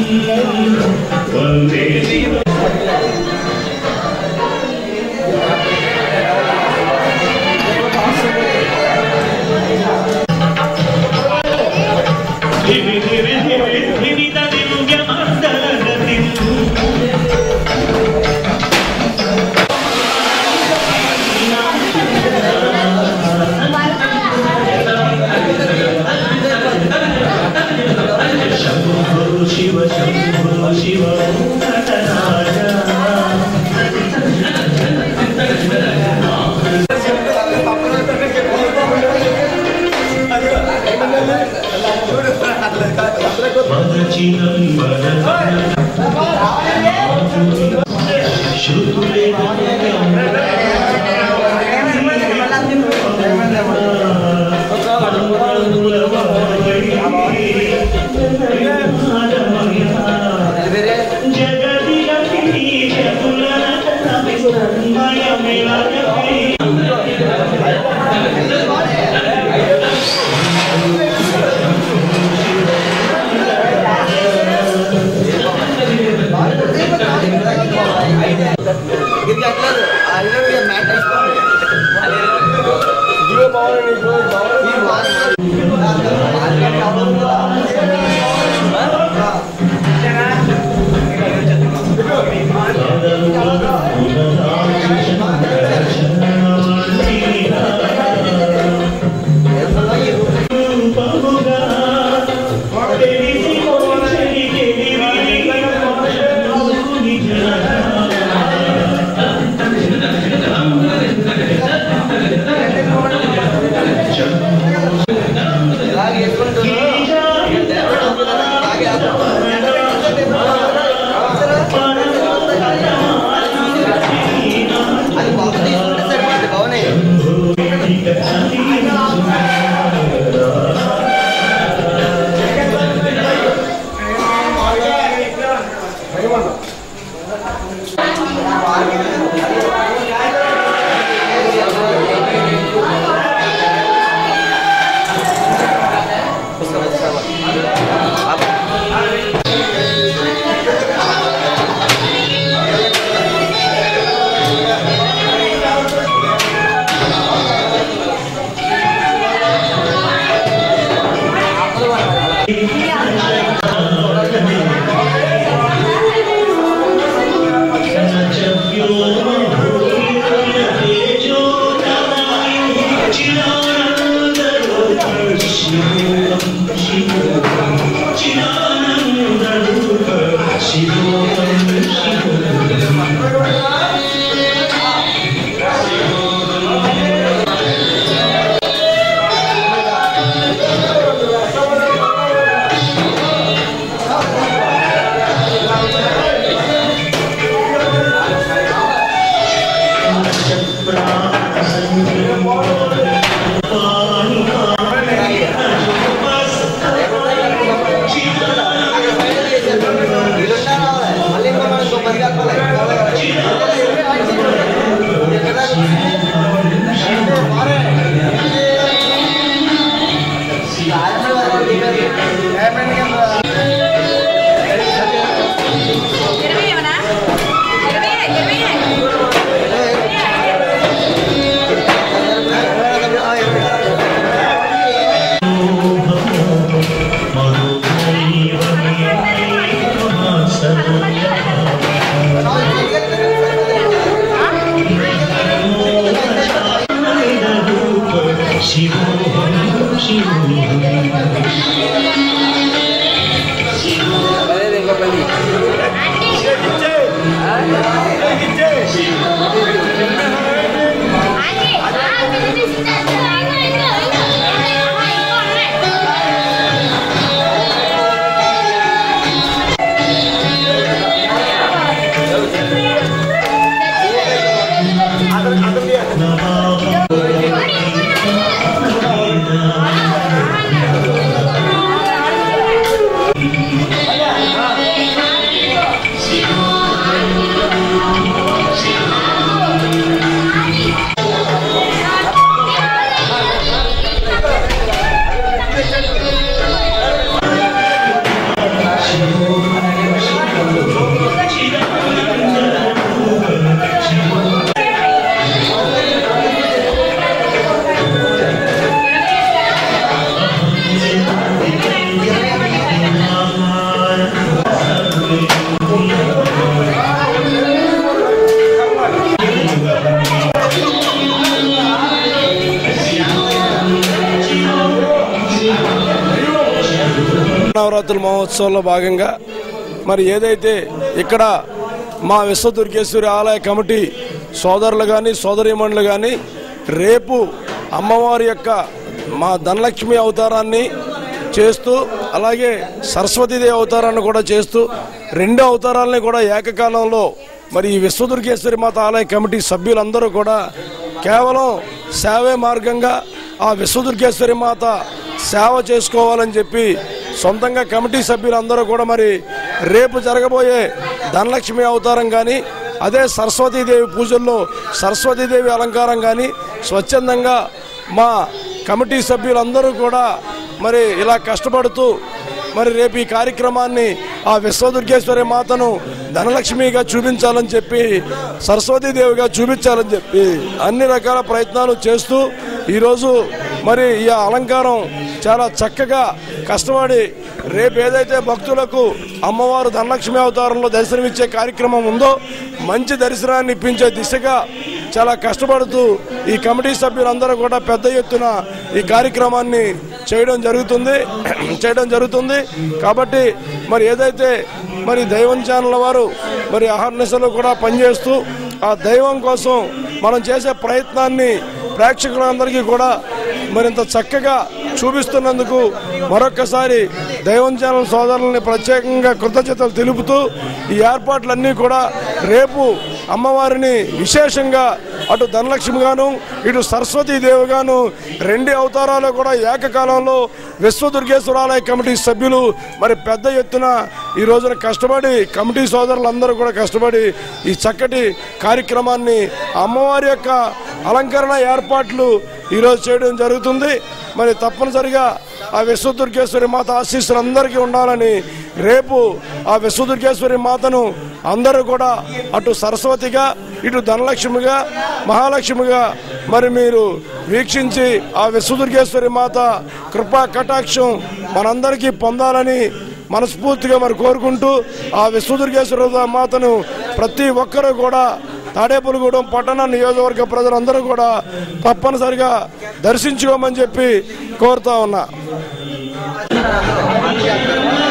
వందే శివ దివి దివి దివి దివిద దివ్య మండల దివ్య శంభో శివ శంభో శివ నటరాజ మదచినం శృతులే ఇది అట్లేదు అది మ్యాట్ వేసుకోండి ఇలా వేసుకుంటున్నా అది బాగా తీసుకుంటే సరిపోతుంది బాగున్నాయి వీళ్ళున్నా రావాలి. మళ్ళీ ఇంకో మనం ఇంకో పది కలపాలి. ఇరవై ఏమన్నా ఇరవై ఇరవై మరో నవరాత్రుల మహోత్సవంలో భాగంగా మరి ఏదైతే ఇక్కడ మా విశ్వదుర్గేశ్వరి ఆలయ కమిటీ సోదరులు కానీ సోదరీమణులు కానీ రేపు అమ్మవారి యొక్క మా ధనలక్ష్మి అవతారాన్ని చేస్తూ అలాగే సరస్వతీదేవి అవతారాన్ని కూడా చేస్తూ రెండు అవతారాలని కూడా ఏకకాలంలో మరి ఈ విశ్వదుర్గేశ్వరి మాత ఆలయ కమిటీ సభ్యులందరూ కూడా కేవలం సేవే మార్గంగా ఆ విశ్వదుర్గేశ్వరి మాత సేవ చేసుకోవాలని చెప్పి సొంతంగా కమిటీ సభ్యులందరూ కూడా మరి రేపు జరగబోయే ధనలక్ష్మి అవతారం కానీ అదే సరస్వతీదేవి పూజల్లో సరస్వతీదేవి అలంకారం కానీ స్వచ్ఛందంగా మా కమిటీ సభ్యులందరూ కూడా మరి ఇలా కష్టపడుతూ మరి రేపు ఈ కార్యక్రమాన్ని ఆ విశ్వదుర్గేశ్వరి మాతను ధనలక్ష్మిగా చూపించాలని చెప్పి సరస్వతీదేవిగా చూపించాలని చెప్పి అన్ని రకాల ప్రయత్నాలు చేస్తూ ఈరోజు మరి ఈ అలంకారం చాలా చక్కగా కష్టపడి రేపు ఏదైతే భక్తులకు అమ్మవారు ధనలక్ష్మి అవతారంలో దర్శనమిచ్చే కార్యక్రమం ఉందో మంచి దర్శనాన్ని ఇప్పించే దిశగా చాలా కష్టపడుతూ ఈ కమిటీ సభ్యులందరూ కూడా పెద్ద ఎత్తున ఈ కార్యక్రమాన్ని చేయడం జరుగుతుంది చేయడం జరుగుతుంది కాబట్టి మరి ఏదైతే మరి దైవం ఛానల్ వారు మరి అహర్నిశలు కూడా పనిచేస్తూ ఆ దైవం కోసం మనం చేసే ప్రయత్నాన్ని ప్రేక్షకులందరికీ కూడా మరింత చక్కగా చూపిస్తున్నందుకు మరొక్కసారి దైవం ఛానల్ సోదరులని ప్రత్యేకంగా కృతజ్ఞతలు తెలుపుతూ ఈ ఏర్పాట్లన్నీ కూడా రేపు అమ్మవారిని విశేషంగా అటు ధనలక్ష్మిగాను ఇటు సరస్వతీదేవిగాను రెండు అవతారాలు కూడా ఏకకాలంలో విశ్వదుర్గేశ్వరాలయ కమిటీ సభ్యులు మరి పెద్ద ఎత్తున ఈ రోజున కష్టపడి కమిటీ సోదరులందరూ కూడా కష్టపడి ఈ చక్కటి కార్యక్రమాన్ని అమ్మవారి యొక్క అలంకరణ ఏర్పాట్లు ఈరోజు చేయడం జరుగుతుంది మరి తప్పనిసరిగా ఆ విశ్వదుర్గేశ్వరి మాత ఆశీస్సులు అందరికీ ఉండాలని రేపు ఆ విశ్వదుర్గేశ్వరి మాతను అందరూ కూడా అటు సరస్వతిగా ఇటు ధనలక్ష్మిగా మహాలక్ష్మిగా మరి మీరు వీక్షించి ఆ విశ్వదుర్గేశ్వరి మాత కృపా కటాక్షం మనందరికీ పొందాలని మనస్ఫూర్తిగా మరి కోరుకుంటూ ఆ విశ్వదుర్గేశ్వర మాతను ప్రతి ఒక్కరూ కూడా తాడేపల్లిగూడెం పట్టణ నియోజకవర్గ ప్రజలందరూ కూడా తప్పనిసరిగా దర్శించుకోమని చెప్పి కోరుతా ఉన్నా